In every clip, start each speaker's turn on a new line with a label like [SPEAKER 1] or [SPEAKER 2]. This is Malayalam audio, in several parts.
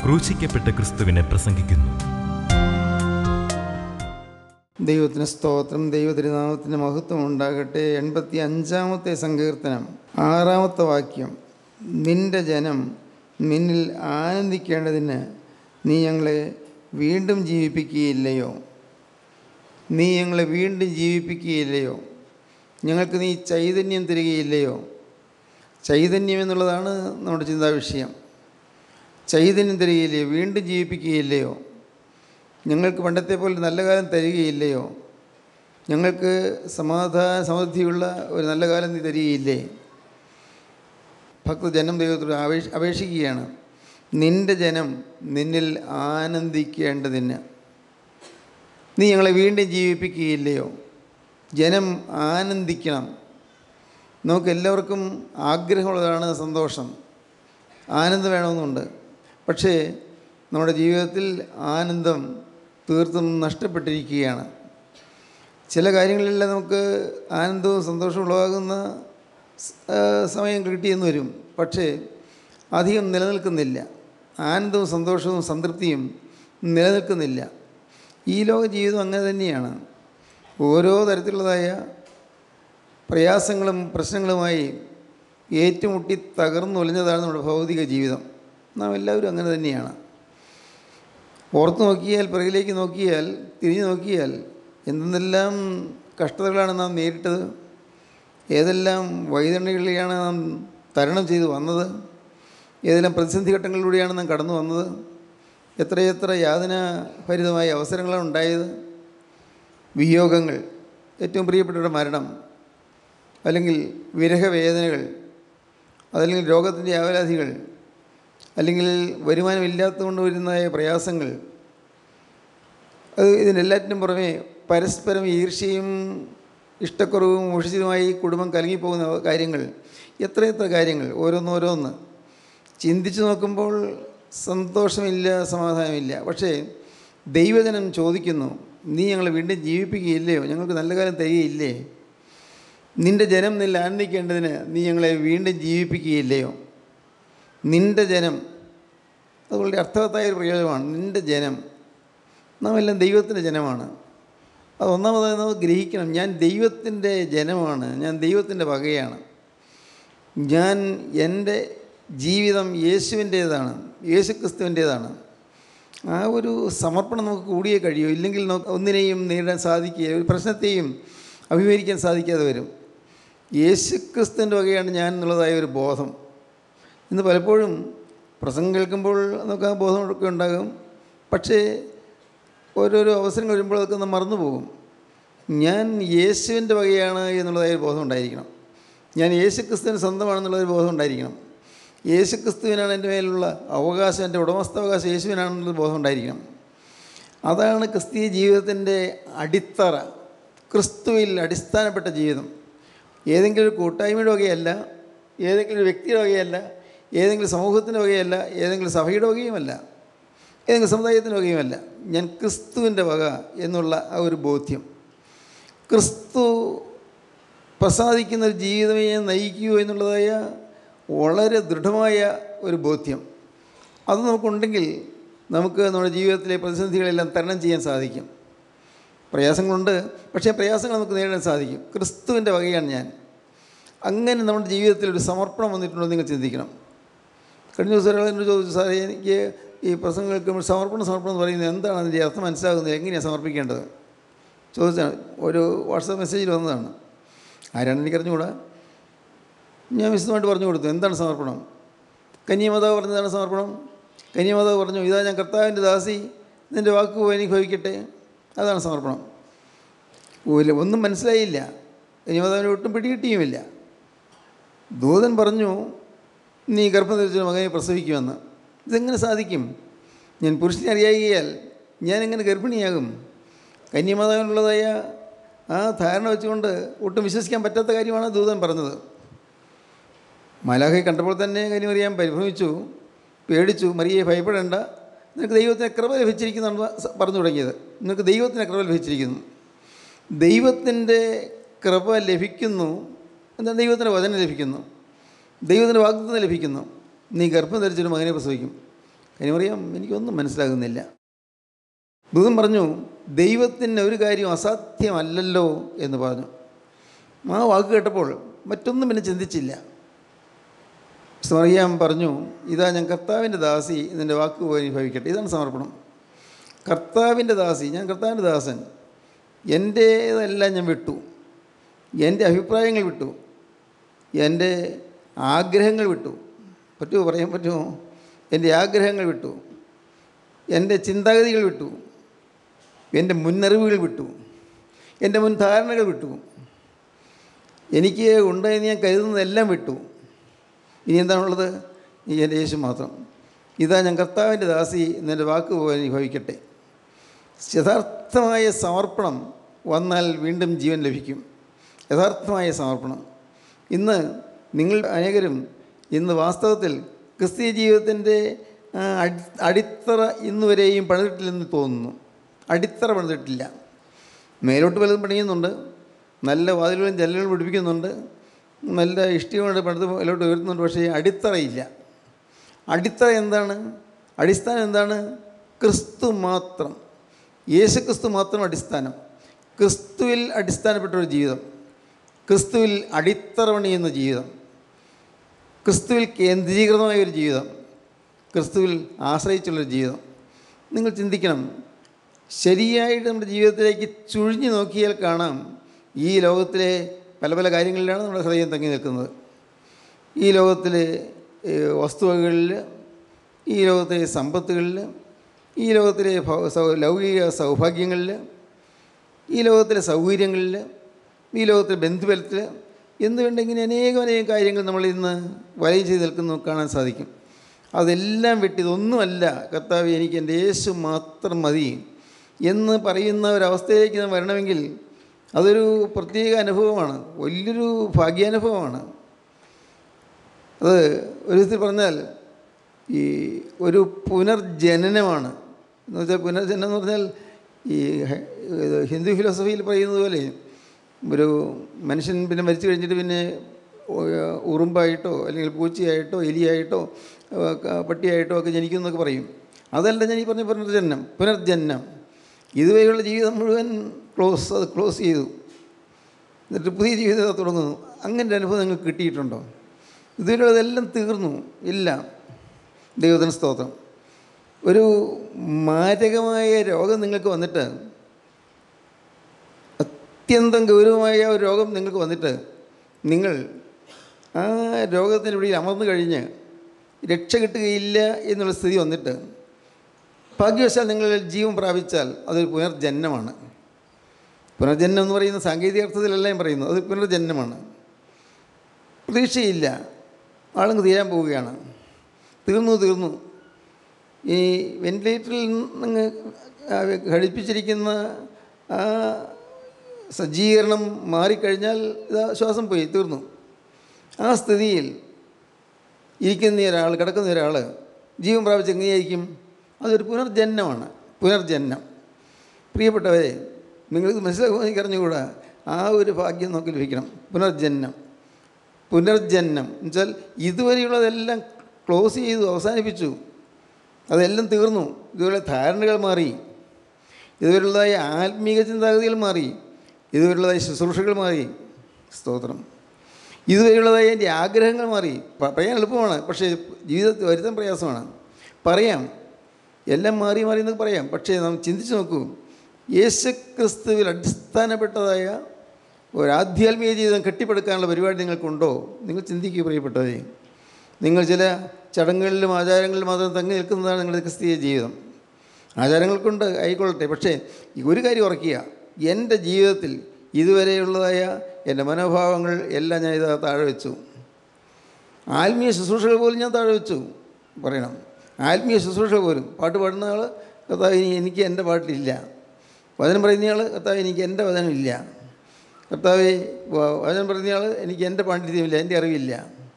[SPEAKER 1] ക്രൂശിക്കപ്പെട്ട ക്രിസ്തുവിനെ പ്രസംഗിക്കുന്നു
[SPEAKER 2] ദൈവത്തിന് സ്തോത്രം ദൈവതിരുനാമത്തിന് മഹത്വം ഉണ്ടാകട്ടെ എൺപത്തി അഞ്ചാമത്തെ സങ്കീർത്തനം ആറാമത്തെ വാക്യം നിന്റെ ജനം നിന്നിൽ ആനന്ദിക്കേണ്ടതിന് നീ ഞങ്ങളെ വീണ്ടും ജീവിപ്പിക്കുകയില്ലയോ നീ ഞങ്ങളെ വീണ്ടും ജീവിപ്പിക്കുകയില്ലയോ ഞങ്ങൾക്ക് നീ ചൈതന്യം തരികയില്ലയോ ചൈതന്യം എന്നുള്ളതാണ് നമ്മുടെ ചിന്താ വിഷയം ചൈതന്യം തരികയില്ലയോ വീണ്ടും ജീവിപ്പിക്കുകയില്ലയോ ഞങ്ങൾക്ക് പണ്ടത്തെ പോലെ നല്ല കാലം തരികയില്ലയോ ഞങ്ങൾക്ക് സമാധാന സമൃദ്ധിയുള്ള ഒരു നല്ല കാലം നീ തരികയില്ലേ ഭക്തജനം ദൈവത്തോട് അപേക്ഷ അപേക്ഷിക്കുകയാണ് നിൻ്റെ ജനം നിന്നിൽ ആനന്ദിക്കേണ്ടതിന് നീ ഞങ്ങളെ വീണ്ടും ജീവിപ്പിക്കുകയില്ലയോ ജനം ആനന്ദിക്കണം നമുക്ക് എല്ലാവർക്കും ആഗ്രഹമുള്ളതാണ് സന്തോഷം ആനന്ദം വേണമെന്നുണ്ട് പക്ഷേ നമ്മുടെ ജീവിതത്തിൽ ആനന്ദം തീർത്തും നഷ്ടപ്പെട്ടിരിക്കുകയാണ് ചില കാര്യങ്ങളിലെല്ലാം നമുക്ക് ആനന്ദവും സന്തോഷവും ഉളവാകുന്ന സ്- ആ, സമയം കിട്ടിയെന്ന് വരും പക്ഷേ അധികം നിലനിൽക്കുന്നില്ല ആനന്ദവും സന്തോഷവും സംതൃപ്തിയും നിലനിൽക്കുന്നില്ല ഈ ലോക ജീവിതം അങ്ങനെ തന്നെയാണ് ഓരോ തരത്തിലുള്ളതായ പ്രയാസങ്ങളും പ്രശ്നങ്ങളുമായി ഏറ്റുമുട്ടി തകർന്നൊലിഞ്ഞതാണ് നമ്മുടെ ഭൗതിക ജീവിതം നാം എല്ലാവരും അങ്ങനെ തന്നെയാണ് ഓർത്ത് നോക്കിയാൽ പിറകിലേക്ക് നോക്കിയാൽ തിരിഞ്ഞു നോക്കിയാൽ എന്തെല്ലാം കഷ്ടതകളാണ് നാം നേരിട്ടത് ഏതെല്ലാം വൈതരണികളിലാണ് നാം തരണം ചെയ്തു വന്നത് ഏതെല്ലാം പ്രതിസന്ധി ഘട്ടങ്ങളിലൂടെയാണ് നാം കടന്നു വന്നത് എത്രയെത്ര യാതനാഭരിതമായ അവസരങ്ങളാണ് ഉണ്ടായത് വിയോഗങ്ങൾ ഏറ്റവും പ്രിയപ്പെട്ടവരുടെ മരണം അല്ലെങ്കിൽ വിരഹവേദനകൾ അതല്ലെങ്കിൽ രോഗത്തിൻ്റെ ആവലാധികൾ അല്ലെങ്കിൽ വരുമാനമില്ലാത്തതുകൊണ്ട് വരുന്ന പ്രയാസങ്ങൾ അത് ഇതിനെല്ലാറ്റിനും പുറമെ പരസ്പരം ഈർഷ്യയും ഇഷ്ടക്കുറവും മുഷിച്ചതുമായി കുടുംബം കലങ്ങിപ്പോകുന്ന കാര്യങ്ങൾ എത്രയെത്ര കാര്യങ്ങൾ ഓരോന്നോരോന്ന് ചിന്തിച്ചു നോക്കുമ്പോൾ സന്തോഷമില്ല സമാധാനമില്ല പക്ഷേ ദൈവജനം ചോദിക്കുന്നു നീ ഞങ്ങളെ വീണ്ടും ജീവിപ്പിക്കുകയില്ലയോ ഞങ്ങൾക്ക് നല്ല കാലം തരികയില്ലേ നിൻ്റെ ജനം നിന്നിൽ ആനന്ദിക്കേണ്ടതിന് നീ ഞങ്ങളെ വീണ്ടും ജീവിപ്പിക്കുകയില്ലയോ നിൻ്റെ ജനം അത് വളരെ അർത്ഥവത്തായ ഒരു പ്രയോജനമാണ് നിൻ്റെ ജനം നാം എല്ലാം ദൈവത്തിൻ്റെ ജനമാണ് അത് ഒന്നാമതായി നമുക്ക് ഗ്രഹിക്കണം ഞാൻ ദൈവത്തിൻ്റെ ജനമാണ് ഞാൻ ദൈവത്തിൻ്റെ വകയാണ് ഞാൻ എൻ്റെ ജീവിതം യേശുവിൻ്റേതാണ് യേശുക്രിസ്തുവിൻ്റേതാണ് ആ ഒരു സമർപ്പണം നമുക്ക് കൂടിയേ കഴിയൂ ഇല്ലെങ്കിൽ നമുക്ക് ഒന്നിനെയും നേരിടാൻ സാധിക്കുകയില്ല ഒരു പ്രശ്നത്തെയും അഭിമുഖീകരിക്കാൻ സാധിക്കാതെ വരും യേശുക്രിസ്തുവിൻ്റെ വകയാണ് ഞാൻ എന്നുള്ളതായ ഒരു ബോധം ഇന്ന് പലപ്പോഴും പ്രസംഗം കേൾക്കുമ്പോൾ നമുക്ക് ആ ബോധമൊക്കെ ഉണ്ടാകും പക്ഷേ ഓരോരോ അവസരങ്ങൾ വരുമ്പോൾ അതൊക്കെ ഒന്ന് മറന്നു പോകും ഞാൻ യേശുവിൻ്റെ വകയാണ് എന്നുള്ളതായ ഒരു ബോധം ഉണ്ടായിരിക്കണം ഞാൻ യേശു ക്രിസ്തുവിന് സ്വന്തമാണെന്നുള്ളൊരു ബോധം ഉണ്ടായിരിക്കണം യേശു ക്രിസ്തുവിനാണ് എൻ്റെ മേലുള്ള അവകാശം എൻ്റെ ഉടമസ്ഥാവകാശം യേശുവിനാണെന്നുള്ളൊരു ബോധം ഉണ്ടായിരിക്കണം അതാണ് ക്രിസ്തീയ ജീവിതത്തിൻ്റെ അടിത്തറ ക്രിസ്തുവിൽ അടിസ്ഥാനപ്പെട്ട ജീവിതം ഏതെങ്കിലും ഒരു കൂട്ടായ്മയുടെ വകയല്ല ഏതെങ്കിലും ഒരു വ്യക്തിയുടെ വകയല്ല ഏതെങ്കിലും സമൂഹത്തിൻ്റെ വകയല്ല ഏതെങ്കിലും സഭയുടെ വകയുമല്ല ഏതെങ്കിലും സമുദായത്തിൻ്റെ വകയുമല്ല ഞാൻ ക്രിസ്തുവിൻ്റെ വക എന്നുള്ള ആ ഒരു ബോധ്യം ക്രിസ്തു പ്രസാദിക്കുന്ന ഒരു ജീവിതമേ ഞാൻ നയിക്കൂ എന്നുള്ളതായ വളരെ ദൃഢമായ ഒരു ബോധ്യം അത് നമുക്കുണ്ടെങ്കിൽ നമുക്ക് നമ്മുടെ ജീവിതത്തിലെ പ്രതിസന്ധികളെല്ലാം തരണം ചെയ്യാൻ സാധിക്കും പ്രയാസങ്ങളുണ്ട് പക്ഷേ പ്രയാസങ്ങൾ നമുക്ക് നേരിടാൻ സാധിക്കും ക്രിസ്തുവിൻ്റെ വകയാണ് ഞാൻ അങ്ങനെ നമ്മുടെ ജീവിതത്തിൽ ഒരു സമർപ്പണം വന്നിട്ടുണ്ടോ എന്ന് നിങ്ങൾ ചിന്തിക്കണം കഴിഞ്ഞ ദിവസം ഒരാൾ എന്നോട് ചോദിച്ചു സാറേ എനിക്ക് ഈ പ്രസംഗം കേൾക്കുമ്പോൾ സമർപ്പണം സമർപ്പണം എന്ന് പറയുന്നത് എന്താണ് അതിൻ്റെ അർത്ഥം മനസ്സിലാകുന്നത് എങ്ങനെയാണ് സമർപ്പിക്കേണ്ടത് ചോദിച്ചാണ് ഒരു വാട്സാപ്പ് മെസ്സേജിൽ വന്നതാണ് ആരാണ് എനിക്കറിഞ്ഞുകൂടാ ഞാൻ വിശദമായിട്ട് പറഞ്ഞു കൊടുത്തു എന്താണ് സമർപ്പണം കന്യാമാതാവ് പറഞ്ഞതാണ് സമർപ്പണം കന്യാമാതാവ് പറഞ്ഞു ഇതാ ഞാൻ കർത്താവിൻ്റെ ദാസി നിൻ്റെ വാക്ക് എനിക്ക് ഭവിക്കട്ടെ അതാണ് സമർപ്പണം ഒരു ഒന്നും മനസ്സിലായില്ല കന്യാമാതാവിനെ ഒട്ടും പിടികിട്ടിയുമില്ല ദൂതൻ പറഞ്ഞു നീ ഗർഭം ധരിച്ച മകനെ പ്രസവിക്കുമെന്ന് ഇതെങ്ങനെ സാധിക്കും ഞാൻ പുരുഷനെ അറിയായികയാൽ ഞാൻ എങ്ങനെ ഗർഭിണിയാകും കന്യമാതാവിനുള്ളതായ ആ ധാരണ വെച്ചുകൊണ്ട് ഒട്ടും വിശ്വസിക്കാൻ പറ്റാത്ത കാര്യമാണ് ദൂതൻ പറഞ്ഞത് മലാഖയെ കണ്ടപ്പോൾ തന്നെ കന്യമറിയാൻ പരിഭ്രമിച്ചു പേടിച്ചു മറിയെ ഭയപ്പെടേണ്ട നിനക്ക് ദൈവത്തിന് കൃപ ലഭിച്ചിരിക്കുന്നതാണ് പറഞ്ഞു തുടങ്ങിയത് നിനക്ക് ദൈവത്തിന് കൃപ ലഭിച്ചിരിക്കുന്നു ദൈവത്തിൻ്റെ കൃപ ലഭിക്കുന്നു എന്നാൽ ദൈവത്തിൻ്റെ വചനം ലഭിക്കുന്നു ദൈവത്തിൻ്റെ വാഗ്ദത്തം ലഭിക്കുന്നു നീ ഗർഭം ധരിച്ചൊരു മകനെ പ്രസവിക്കും കനിമറിയാം എനിക്കൊന്നും മനസ്സിലാകുന്നില്ല ദൂതൻ പറഞ്ഞു ദൈവത്തിന് ഒരു കാര്യം അസാധ്യമല്ലല്ലോ എന്ന് പറഞ്ഞു ആ വാക്ക് കേട്ടപ്പോൾ മറ്റൊന്നും പിന്നെ ചിന്തിച്ചില്ല മറിയാം പറഞ്ഞു ഇതാ ഞാൻ കർത്താവിൻ്റെ ദാസി നിൻ്റെ വാക്ക് പോയി ഭവിക്കട്ടെ ഇതാണ് സമർപ്പണം കർത്താവിൻ്റെ ദാസി ഞാൻ കർത്താവിൻ്റെ ദാസൻ എൻ്റേതെല്ലാം ഞാൻ വിട്ടു എൻ്റെ അഭിപ്രായങ്ങൾ വിട്ടു എൻ്റെ ആഗ്രഹങ്ങൾ വിട്ടു പറ്റുമോ പറയാൻ പറ്റുമോ എൻ്റെ ആഗ്രഹങ്ങൾ വിട്ടു എൻ്റെ ചിന്താഗതികൾ വിട്ടു എൻ്റെ മുന്നറിവുകൾ വിട്ടു എൻ്റെ മുൻ ധാരണകൾ വിട്ടു എനിക്ക് ഉണ്ടെന്ന് ഞാൻ കരുതുന്നതെല്ലാം വിട്ടു ഇനി എന്താണുള്ളത് ഈ എൻ്റെ യേശു മാത്രം ഇതാ ഞാൻ കർത്താവിൻ്റെ ദാസി എന്നെ വാക്ക് പോലെ ഭവിക്കട്ടെ യഥാർത്ഥമായ സമർപ്പണം വന്നാൽ വീണ്ടും ജീവൻ ലഭിക്കും യഥാർത്ഥമായ സമർപ്പണം ഇന്ന് നിങ്ങൾ അനേകരും ഇന്ന് വാസ്തവത്തിൽ ക്രിസ്തീയ ജീവിതത്തിൻ്റെ ആ, അടി- അടിത്തറ ഇന്ന് വരെയും പണിതിട്ടില്ലെന്ന് തോന്നുന്നു അടിത്തറ പണിതിട്ടില്ല മേലോട്ട് പലതും പണിയുന്നുണ്ട് നല്ല വാതിലുകളും ജനലുകളും പിടിപ്പിക്കുന്നുണ്ട് നല്ല ഇഷ്ടികൊണ്ട് പണിത് മേലോട്ട് ഉയർത്തുന്നുണ്ട് പക്ഷേ അടിത്തറയില്ല അടിത്തറ എന്താണ് അടിസ്ഥാനം എന്താണ് ക്രിസ്തു മാത്രം യേശു ക്രിസ്തു മാത്രം അടിസ്ഥാനം ക്രിസ്തുവിൽ അടിസ്ഥാനപ്പെട്ട ഒരു ജീവിതം ക്രിസ്തുവിൽ അടിത്തറ പണിയുന്ന ജീവിതം ക്രിസ്തുവിൽ കേന്ദ്രീകൃതമായ ഒരു ജീവിതം ക്രിസ്തുവിൽ ആശ്രയിച്ചുള്ളൊരു ജീവിതം നിങ്ങൾ ചിന്തിക്കണം ശരിയായിട്ട് നമ്മുടെ ജീവിതത്തിലേക്ക് ചുഴിഞ്ഞു നോക്കിയാൽ കാണാം ഈ ലോകത്തിലെ പല പല കാര്യങ്ങളിലാണ് നമ്മുടെ ഹൃദയം തങ്ങി നിൽക്കുന്നത് ഈ ലോകത്തിലെ ഏഹ്, വസ്തുവകളിൽ ഈ ലോകത്തിലെ സമ്പത്തുകളിൽ ഈ ലോകത്തിലെ ഭൗ- സൗ- ലൗകിക സൗഭാഗ്യങ്ങളിൽ ഈ ലോകത്തിലെ സൗകര്യങ്ങളിൽ ഈ ലോകത്തിലെ ബന്ധുബലത്തിൽ എന്ന് വേണ്ട ഇങ്ങനെ അനേകം അനേകം കാര്യങ്ങൾ നമ്മൾ ഇന്ന് വലയം ചെയ്ത് നിൽക്കുന്നു കാണാൻ സാധിക്കും അതെല്ലാം വിട്ട് ഇതൊന്നുമല്ല കർത്താവ് എനിക്ക് എൻ്റെ യേശു മാത്രം മതി എന്ന് പറയുന്ന ഒരവസ്ഥയിലേക്ക് നാം വരണമെങ്കിൽ അതൊരു പ്രത്യേക അനുഭവമാണ് വലിയൊരു ഭാഗ്യാനുഭവമാണ് അത് ഒരു വിധത്തിൽ പറഞ്ഞാൽ ഈ ഒരു പുനർജനനമാണ് എന്ന് വെച്ചാൽ പുനർജനനം എന്ന് പറഞ്ഞാൽ ഈ ഹ- ഇത് ഹിന്ദു ഫിലോസഫിയിൽ പറയുന്നത് പോലെ ഒരു മനുഷ്യൻ പിന്നെ മരിച്ചു കഴിഞ്ഞിട്ട് പിന്നെ ഉ- ഉറുമ്പായിട്ടോ അല്ലെങ്കിൽ പൂച്ചയായിട്ടോ എലിയായിട്ടോ ആ, ക- പട്ടിയായിട്ടോ ഒക്കെ ജനിക്കും എന്നൊക്കെ പറയും അതല്ല ഞാൻ ഈ പറഞ്ഞ പുനർജന്നം പുനർജന്നം ഇതുവരെയുള്ള ജീവിതം മുഴുവൻ ക്ലോസ് അത് ക്ലോസ് ചെയ്തു എന്നിട്ട് പുതിയ ജീവിതം തുടങ്ങുന്നു അങ്ങനെ ഒരു അനുഭവം നിങ്ങൾക്ക് കിട്ടിയിട്ടുണ്ടോ ഇതിലുള്ളതെല്ലാം തീർന്നു ഇല്ല ദൈവത്തിന് സ്തോത്രം ഒരു മാരകമായ രോഗം നിങ്ങൾക്ക് വന്നിട്ട് അത്യന്തം ഗൗരവമായ ഒരു രോഗം നിങ്ങൾക്ക് വന്നിട്ട് നിങ്ങൾ ആ രോഗത്തിൻ്റെ പിടിയിൽ അമർന്നു കഴിഞ്ഞ് രക്ഷ കിട്ടുകയില്ല എന്നുള്ള സ്ഥിതി വന്നിട്ട് ഭാഗ്യവശാൽ നിങ്ങൾ ജീവൻ പ്രാപിച്ചാൽ അതൊരു പുനർജന്മമാണ് പുനർജന്മം എന്ന് പറയുന്ന സാങ്കേതിക അർത്ഥത്തിലല്ല ഞാൻ പറയുന്നത് അത് പുനർജന്മമാണ് പ്രതീക്ഷയില്ല ആളങ്ങ് തീരാൻ പോവുകയാണ് തീർന്നു തീർന്നു ഈ വെന്റിലേറ്ററിൽ നിന്ന് ആ ഘടിപ്പിച്ചിരിക്കുന്ന ആ സജ്ജീകരണം മാറിക്കഴിഞ്ഞാൽ ഇതാ ശ്വാസം പോയി തീർന്നു ആ സ്ഥിതിയിൽ ഇരിക്കുന്ന ഒരാൾ കിടക്കുന്ന ഒരാൾ ജീവൻ പ്രാപിച്ച് എങ്ങനെയായിരിക്കും അതൊരു പുനർജന്മമാണ് പുനർജന്മം പ്രിയപ്പെട്ടവരെ നിങ്ങൾക്ക് മനസ്സിലാക്കുമെന്ന് എനിക്ക് അറിഞ്ഞുകൂടാ ആ ഒരു ഭാഗ്യം നമുക്ക് ലഭിക്കണം പുനർജന്മം പുനർജന്മം എന്നുവെച്ചാൽ ഇതുവരെയുള്ളതെല്ലാം ക്ലോസ് ചെയ്തു അവസാനിപ്പിച്ചു അതെല്ലാം തീർന്നു ഇതുവരെ ധാരണകൾ മാറി ഇതുവരെയുള്ളതായ ആത്മീക ചിന്താഗതികൾ മാറി ഇതുവരെയുള്ളതായ ശുശ്രൂഷകൾ മാറി സ്തോത്രം ഇതുവരെയുള്ളതായ എൻ്റെ ആഗ്രഹങ്ങൾ മാറി പ- പറയാൻ എളുപ്പമാണ് പക്ഷേ ജീവിതത്തിൽ വരുത്താൻ പ്രയാസമാണ് പറയാം എല്ലാം മാറി മാറി എന്നൊക്കെ പറയാം പക്ഷേ നാം ചിന്തിച്ച് നോക്കൂ യേശു ക്രിസ്തുവിൽ അടിസ്ഥാനപ്പെട്ടതായ ഒരു ആധ്യാത്മിക ജീവിതം കെട്ടിപ്പടുക്കാനുള്ള പരിപാടി നിങ്ങൾക്കുണ്ടോ നിങ്ങൾ ചിന്തിക്കുക പ്രിയപ്പെട്ടവരെ നിങ്ങൾ ചില ചടങ്ങുകളിലും ആചാരങ്ങളിലും മാത്രം തങ്ങി നിൽക്കുന്നതാണ് നിങ്ങളുടെ ക്രിസ്തീയ ജീവിതം ആചാരങ്ങൾക്കുണ്ട് ആയിക്കൊള്ളട്ടെ പക്ഷേ ഈ ഒരു കാര്യം ഉറക്കുക എൻ്റെ ജീവിതത്തിൽ ഇതുവരെയുള്ളതായ എൻ്റെ മനോഭാവങ്ങൾ എല്ലാം ഞാൻ ഇത് താഴെ വെച്ചു ആത്മീയ ശുശ്രൂഷകൾ പോലും ഞാൻ താഴെ വെച്ചു പറയണം ആത്മീയ ശുശ്രൂഷ പോലും പാട്ട് പാടുന്ന ആൾ കർത്താവ് ഇനി എനിക്ക് എൻ്റെ പാട്ടിലില്ല വചനം പറയുന്ന ആൾ കർത്താവ് എനിക്ക് എൻ്റെ വചനമില്ല കർത്താവ് വചനം പറയുന്ന ആൾ എനിക്ക് എൻ്റെ പാണ്ഡിത്യമില്ല എൻ്റെ അറിവില്ല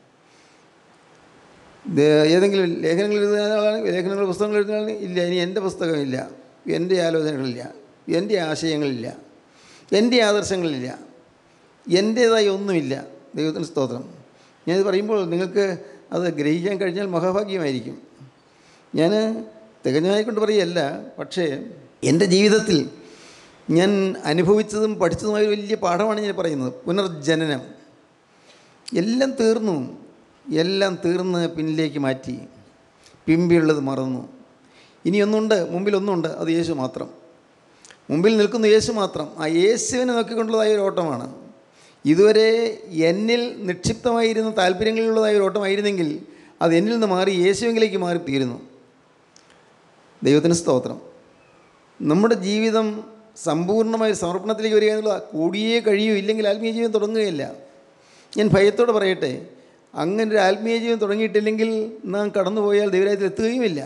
[SPEAKER 2] ഇത് ഏതെങ്കിലും ലേഖനങ്ങൾ എഴുതുന്ന ആളാണ് ലേഖനങ്ങൾ പുസ്തകങ്ങൾ എഴുതുന്ന ആളാണ് ഇല്ല ഇനി എൻ്റെ പുസ്തകമില്ല എൻ്റെ ആലോചനകളില്ല എൻ്റെ ആശയങ്ങളില്ല എൻ്റെ ആദർശങ്ങളില്ല എൻ്റേതായി ഒന്നുമില്ല ദൈവത്തിന് സ്തോത്രം ഞാനിത് പറയുമ്പോൾ നിങ്ങൾക്ക് അത് ഗ്രഹിക്കാൻ കഴിഞ്ഞാൽ മഹാഭാഗ്യമായിരിക്കും ഞാൻ തികഞ്ഞതിനെ കൊണ്ട് പറയല്ല പക്ഷേ എൻ്റെ ജീവിതത്തിൽ ഞാൻ അനുഭവിച്ചതും പഠിച്ചതുമായ ഒരു വലിയ പാഠമാണ് ഞാൻ പറയുന്നത് പുനർജനനം എല്ലാം തീർന്നു എല്ലാം തീർന്ന് പിന്നിലേക്ക് മാറ്റി പിമ്പിയുള്ളത് മറന്നു ഇനി ഒന്നുണ്ട് മുമ്പിൽ ഒന്നുണ്ട് അത് യേശു മാത്രം മുമ്പിൽ നിൽക്കുന്ന യേശു മാത്രം ആ യേശുവിനെ നോക്കിക്കൊണ്ടുള്ളതായ ഒരു ഓട്ടമാണ് ഇതുവരെ എന്നിൽ നിക്ഷിപ്തമായിരുന്ന താല്പര്യങ്ങളിലുള്ളതായ ഒരു ഓട്ടമായിരുന്നെങ്കിൽ അത് എന്നിൽ നിന്ന് മാറി യേശുവിലേക്ക് മാറിത്തീരുന്നു ദൈവത്തിന് സ്തോത്രം നമ്മുടെ ജീവിതം സമ്പൂർണ്ണമായ ഒരു സമർപ്പണത്തിലേക്ക് വരിക എന്നുള്ള കൂടിയേ കഴിയൂ ഇല്ലെങ്കിൽ ആത്മീയ ജീവിതം തുടങ്ങുകയില്ല ഞാൻ ഭയത്തോടെ പറയട്ടെ അങ്ങനെ ഒരു ആത്മീയ ജീവിതം തുടങ്ങിയിട്ടില്ലെങ്കിൽ നാം കടന്നുപോയാൽ ദൈവരായത്തിൽ എത്തുകയുമില്ല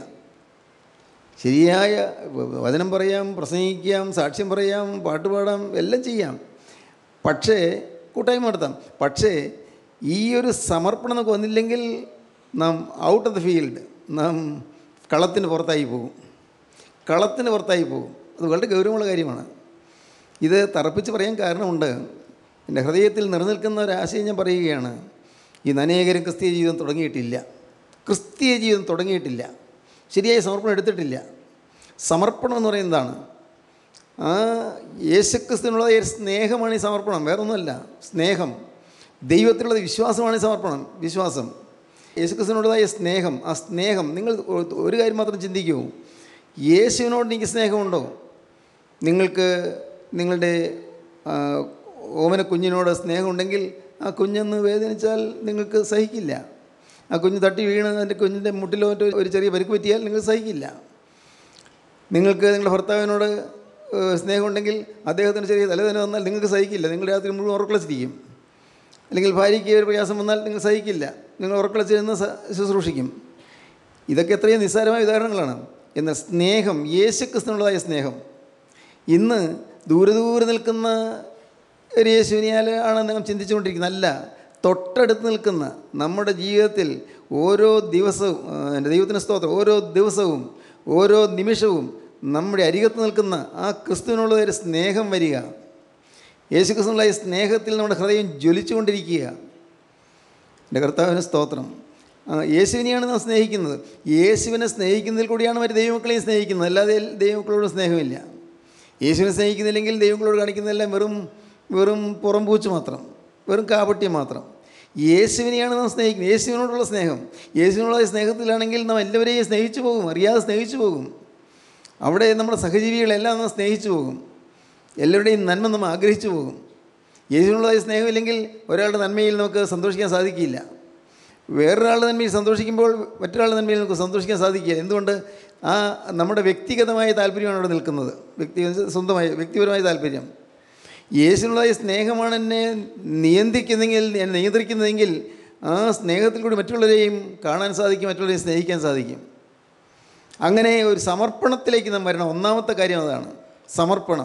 [SPEAKER 2] ശരിയായ വ- വചനം പറയാം പ്രസംഗിക്കാം സാക്ഷ്യം പറയാം പാട്ട് പാടാം എല്ലാം ചെയ്യാം പക്ഷേ കൂട്ടായ്മ നടത്താം പക്ഷേ ഈ ഒരു സമർപ്പണം നമുക്ക് വന്നില്ലെങ്കിൽ നാം ഔട്ട് ഓഫ് ദ ഫീൽഡ് നാം കളത്തിന് പുറത്തായി പോകും കളത്തിന് പുറത്തായി പോകും അത് വളരെ ഗൗരവമുള്ള കാര്യമാണ് ഇത് തറപ്പിച്ച് പറയാൻ കാരണമുണ്ട് എൻ്റെ ഹൃദയത്തിൽ നിലനിൽക്കുന്ന ഒരു ആശയം ഞാൻ പറയുകയാണ് ഈ അനേകരും ക്രിസ്തീയ ജീവിതം തുടങ്ങിയിട്ടില്ല ക്രിസ്തീയ ജീവിതം തുടങ്ങിയിട്ടില്ല ശരിയായ സമർപ്പണം എടുത്തിട്ടില്ല സമർപ്പണം എന്ന് പറയുന്നതാണ് ആ യേശുക്രിസ്തുവിനുള്ള ഒരു സ്നേഹമാണ് ഈ സമർപ്പണം വേറൊന്നുമല്ല സ്നേഹം ദൈവത്തിലുള്ള വിശ്വാസമാണ് ഈ സമർപ്പണം വിശ്വാസം യേശുക്രിസ്തുവിനുള്ളതായ സ്നേഹം ആ സ്നേഹം നിങ്ങൾ ഒ- ഒരു കാര്യം മാത്രം ചിന്തിക്കൂ യേശുവിനോട് എനിക്ക് സ്നേഹമുണ്ടോ നിങ്ങൾക്ക് നിങ്ങളുടെ ആ, ഓമന കുഞ്ഞിനോട് സ്നേഹമുണ്ടെങ്കിൽ ആ കുഞ്ഞൊന്ന് വേദനിച്ചാൽ നിങ്ങൾക്ക് സഹിക്കില്ല ആ കുഞ്ഞ് തട്ടി വീണ് അതിൻ്റെ കുഞ്ഞിൻ്റെ മുട്ടിലോ മറ്റോ ഒരു ചെറിയ പരിക്ക് പറ്റിയാൽ നിങ്ങൾ സഹിക്കില്ല നിങ്ങൾക്ക് നിങ്ങളുടെ ഭർത്താവിനോട് ഏഹ്, സ്നേഹമുണ്ടെങ്കിൽ അദ്ദേഹത്തിന് ചെറിയ തലവേദന വന്നാൽ നിങ്ങൾക്ക് സഹിക്കില്ല നിങ്ങൾ രാത്രി മുഴുവൻ ഉറക്കളച്ചിരിക്കും അല്ലെങ്കിൽ ഭാര്യയ്ക്ക് ഒരു പ്രയാസം വന്നാൽ നിങ്ങൾ സഹിക്കില്ല നിങ്ങൾ ഉറക്കളച്ചിരുന്ന് സ- ശുശ്രൂഷിക്കും ഇതൊക്കെ എത്രയും നിസ്സാരമായ ഉദാഹരണങ്ങളാണ് എന്നാൽ സ്നേഹം യേശുക്രിസ്തുനുള്ളതായ സ്നേഹം ഇന്ന് ദൂരെ ദൂരെ നിൽക്കുന്ന ഒരു യേശുവിനിയാൽ ആണ് നാം ചിന്തിച്ചുകൊണ്ടിരിക്കുന്നത് അല്ല തൊട്ടടുത്ത് നിൽക്കുന്ന നമ്മുടെ ജീവിതത്തിൽ ഓരോ ദിവസവും ആ, എൻ്റെ ദൈവത്തിന് സ്തോത്രം ഓരോ ദിവസവും ഓരോ നിമിഷവും നമ്മുടെ അരികത്ത് നിൽക്കുന്ന ആ ക്രിസ്തുവിനുള്ള ഒരു സ്നേഹം വരിക യേശു ക്രിസ്തുവിനുള്ള ഈ സ്നേഹത്തിൽ നമ്മുടെ ഹൃദയം ജ്വലിച്ചുകൊണ്ടിരിക്കുക എൻ്റെ കർത്താവിന് സ്തോത്രം ആ, യേശുവിനെയാണ് നാം സ്നേഹിക്കുന്നത് യേശുവിനെ സ്നേഹിക്കുന്നതിൽ കൂടിയാണ് മറ്റ് ദൈവമക്കളെയും സ്നേഹിക്കുന്നത് അല്ലാതെ ദൈവമക്കളോട് സ്നേഹമില്ല യേശുവിനെ സ്നേഹിക്കുന്നില്ലെങ്കിൽ ദൈവങ്ങളോട് കാണിക്കുന്നതെല്ലാം വെറും വെറും പുറംപൂച്ച് മാത്രം വെറും കാപട്യം മാത്രം യേശുവിനെയാണ് നാം സ്നേഹിക്കുന്നത് യേശുവിനോടുള്ള സ്നേഹം യേശുവിനോടുള്ള സ്നേഹത്തിലാണെങ്കിൽ നാം എല്ലാവരെയും സ്നേഹിച്ചു പോകും അറിയാതെ സ്നേഹിച്ചു പോകും അവിടെ നമ്മുടെ സഹജീവികളെല്ലാം നാം സ്നേഹിച്ചു പോകും എല്ലാവരുടെയും നന്മ നമ്മൾ ആഗ്രഹിച്ചു പോകും യേശുവിനുള്ളതായ സ്നേഹമില്ലെങ്കിൽ ഒരാളുടെ നന്മയിൽ നമുക്ക് സന്തോഷിക്കാൻ സാധിക്കില്ല വേറൊരാളുടെ നന്മയിൽ സന്തോഷിക്കുമ്പോൾ മറ്റൊരാളുടെ നന്മയിൽ നമുക്ക് സന്തോഷിക്കാൻ സാധിക്കില്ല എന്തുകൊണ്ട് ആ നമ്മുടെ വ്യക്തിഗതമായ താല്പര്യമാണ് അവിടെ നിൽക്കുന്നത് വ്യക്തി സ്വന്തമായ വ്യക്തിപരമായ താല്പര്യം യേശുവിനുള്ളതായ സ്നേഹമാണ് എന്നെ നിയന്ത്രിക്കുന്നെങ്കിൽ എന്നെ നിയന്ത്രിക്കുന്നതെങ്കിൽ ആ സ്നേഹത്തിൽ കൂടി മറ്റുള്ളവരെയും കാണാൻ സാധിക്കും മറ്റുള്ളവരെയും സ്നേഹിക്കാൻ സാധിക്കും അങ്ങനെ ഒരു സമർപ്പണത്തിലേക്ക് നാം വരണം ഒന്നാമത്തെ കാര്യം അതാണ് സമർപ്പണം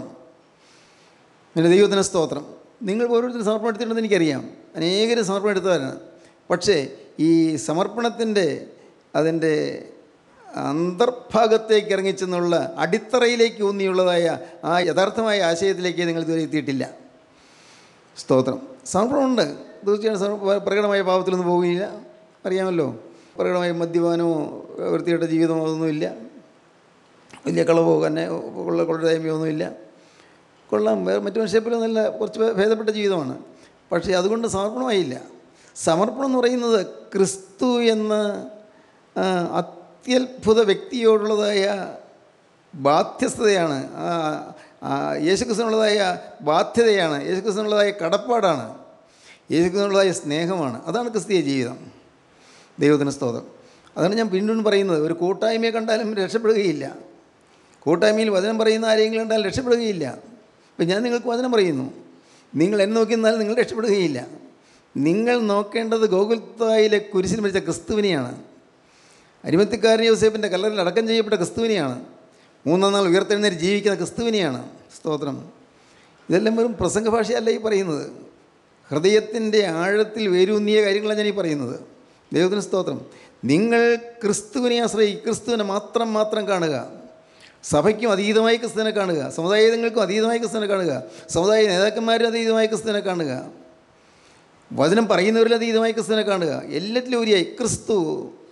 [SPEAKER 2] എൻ്റെ ദൈവത്തിന് സ്തോത്രം നിങ്ങൾ ഓരോരുത്തരും സമർപ്പണം എടുത്തിട്ടുണ്ടെന്ന് എനിക്കറിയാം അനേകരും സമർപ്പണം എടുത്തവരാണ് പക്ഷേ ഈ സമർപ്പണത്തിൻ്റെ അതിൻ്റെ അന്തർഭാഗത്തേക്ക് ഇറങ്ങിച്ചെന്നുള്ള അടിത്തറയിലേക്ക് ഊന്നിയുള്ളതായ ആ യഥാർത്ഥമായ ആശയത്തിലേക്ക് നിങ്ങൾ ഇതുവരെ എത്തിയിട്ടില്ല സ്തോത്രം സമർപ്പണമുണ്ട് തീർച്ചയായും സമർപ്പ- പ്രകടമായ പാപത്തിലൊന്നും പോവുകയില്ല അറിയാമല്ലോ പ്രകടമായ മദ്യപാനമോ വൃത്തികെട്ട ജീവിതമോ അതൊന്നുമില്ല വലിയ കളവോ തന്നെ കൊള്ള കൊള്ളരായ്മയൊന്നുമില്ല കൊള്ളാം വേറെ മറ്റു മനുഷ്യരെപ്പോലും നല്ല കുറച്ച് ഭേ- ഭേദപ്പെട്ട ജീവിതമാണ് പക്ഷേ അതുകൊണ്ട് സമർപ്പണമായില്ല സമർപ്പണം എന്ന് പറയുന്നത് ക്രിസ്തു എന്ന ആ, അത്യത്ഭുത വ്യക്തിയോടുള്ളതായ ബാധ്യസ്ഥതയാണ് ആ, ആ, യേശുക്രിസ്തുവിനുള്ളതായ ബാധ്യതയാണ് യേശുക്രിസ്തുവിനുള്ളതായ കടപ്പാടാണ് യേശുക്രിസ്തുവിനുള്ളതായ സ്നേഹമാണ് അതാണ് ക്രിസ്തീയ ജീവിതം ദൈവത്തിന് സ്തോത്രം അതാണ് ഞാൻ വീണ്ടും പറയുന്നത് ഒരു കൂട്ടായ്മയെ കണ്ടാലും രക്ഷപ്പെടുകയില്ല കൂട്ടായ്മയിൽ വചനം പറയുന്ന ആരെങ്കിലും കണ്ടാൽ രക്ഷപ്പെടുകയില്ല ഇപ്പം ഞാൻ നിങ്ങൾക്ക് വചനം പറയുന്നു നിങ്ങൾ എന്നെ നോക്കി നിന്നാൽ നിങ്ങൾ രക്ഷപ്പെടുകയില്ല നിങ്ങൾ നോക്കേണ്ടത് ഗോകുൽത്തായിലെ കുരിശിൽ മരിച്ച ക്രിസ്തുവിനെയാണ് അരിമത്തിക്കാരൻ യോസേപ്പിൻ്റെ കല്ലറിൽ അടക്കം ചെയ്യപ്പെട്ട ക്രിസ്തുവിനെയാണ് മൂന്നാം നാൾ ഉയർത്തെഴുന്നേറ്റ് ജീവിക്കുന്ന ക്രിസ്തുവിനെയാണ് സ്തോത്രം ഇതെല്ലാം വെറും പ്രസംഗ ഭാഷയല്ല ഈ പറയുന്നത് ഹൃദയത്തിൻ്റെ ആഴത്തിൽ വേരൂന്നിയ കാര്യങ്ങളാണ് ഞാൻ ഈ പറയുന്നത് ദൈവത്തിന് സ്തോത്രം നിങ്ങൾ ക്രിസ്തുവിനെ ആശ്രയി ക്രിസ്തുവിനെ മാത്രം മാത്രം കാണുക സഭയ്ക്കും അതീതമായി ക്രിസ്തുവിനെ കാണുക സമുദായങ്ങൾക്കും അതീതമായി ക്രിസ്തുവിനെ കാണുക സമുദായ നേതാക്കന്മാരും അതീതമായി ക്രിസ്തുവിനെ കാണുക വചനം പറയുന്നവരിൽ അതീതമായി ക്രിസ്തുവിനെ കാണുക എല്ലാറ്റിലും ഉപരിയായി ക്രിസ്തു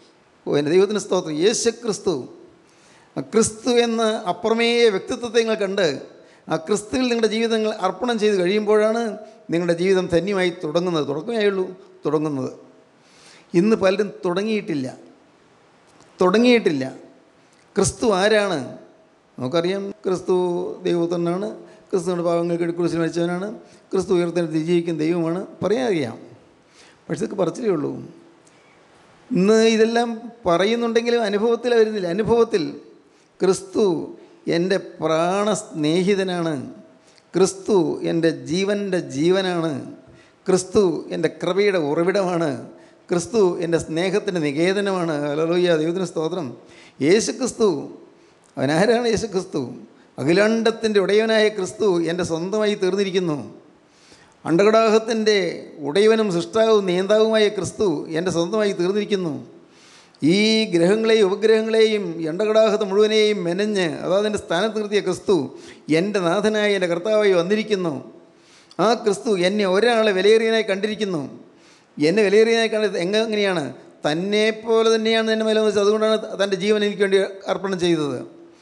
[SPEAKER 2] ഓ എൻ്റെ ദൈവത്തിന് സ്തോത്രം യേശു ക്രിസ്തു ആ ക്രിസ്തു എന്ന അപ്രമേയ വ്യക്തിത്വത്തെ നിങ്ങൾ കണ്ട് ആ ക്രിസ്തുവിൽ നിങ്ങളുടെ ജീവിതങ്ങൾ അർപ്പണം ചെയ്ത് കഴിയുമ്പോഴാണ് നിങ്ങളുടെ ജീവിതം ധന്യമായി തുടങ്ങുന്നത് തുടക്കമേയുള്ളൂ തുടങ്ങുന്നത് ഇന്ന് പലരും തുടങ്ങിയിട്ടില്ല തുടങ്ങിയിട്ടില്ല ക്രിസ്തു ആരാണ് നമുക്കറിയാം ക്രിസ്തു ദൈവപുത്രനാണ് ക്രിസ്തുവിൻ്റെ പാവങ്ങൾക്ക് കുറിച്ച് മരിച്ചവനാണ് ക്രിസ്തു ഉയർത്തിന് ജീവിക്കുന്ന ദൈവമാണ് പറയാൻ അറിയാം പക്ഷെ ഇതൊക്കെ പറച്ചിലേ ഉള്ളൂ ഇന്ന് ഇതെല്ലാം പറയുന്നുണ്ടെങ്കിലും അനുഭവത്തിൽ വരുന്നില്ല അനുഭവത്തിൽ ക്രിസ്തു എൻ്റെ പ്രാണ സ്നേഹിതനാണ് ക്രിസ്തു എൻ്റെ ജീവൻ്റെ ജീവനാണ് ക്രിസ്തു എൻ്റെ കൃപയുടെ ഉറവിടമാണ് ക്രിസ്തു എൻ്റെ സ്നേഹത്തിൻ്റെ നികേതനമാണ് അലലോയ്യ ദൈവത്തിന് സ്തോത്രം യേശു ക്രിസ്തു അവനാരാണ് യേശു ക്രിസ്തു അഖിലാണ്ടത്തിൻ്റെ ഉടയവനായ ക്രിസ്തു എൻ്റെ സ്വന്തമായി തീർന്നിരിക്കുന്നു അണ്ടകടാഹത്തിൻ്റെ ഉടയവനും സൃഷ്ടാവും നിയന്താവുമായ ക്രിസ്തു എൻ്റെ സ്വന്തമായി തീർന്നിരിക്കുന്നു ഈ ഗ്രഹങ്ങളെയും ഉപഗ്രഹങ്ങളെയും അണ്ടകടാഹത്തെ മുഴുവനെയും മെനഞ്ഞ് അതാതിൻ്റെ സ്ഥാനത്ത് നിർത്തിയ ക്രിസ്തു എൻ്റെ നാഥനായ എൻ്റെ കർത്താവായി വന്നിരിക്കുന്നു ആ ക്രിസ്തു എന്നെ ഒരാളെ വിലയേറിയനായി കണ്ടിരിക്കുന്നു എന്നെ വിലയേറിയനായി കണ്ടത് എങ്ങ എങ്ങനെയാണ് തന്നെ പോലെ തന്നെയാണ് എന്നെ മേലെ വെച്ചത് അതുകൊണ്ടാണ് തൻ്റെ ജീവൻ എനിക്ക് വേണ്ടി അർപ്പണം ചെയ്തത്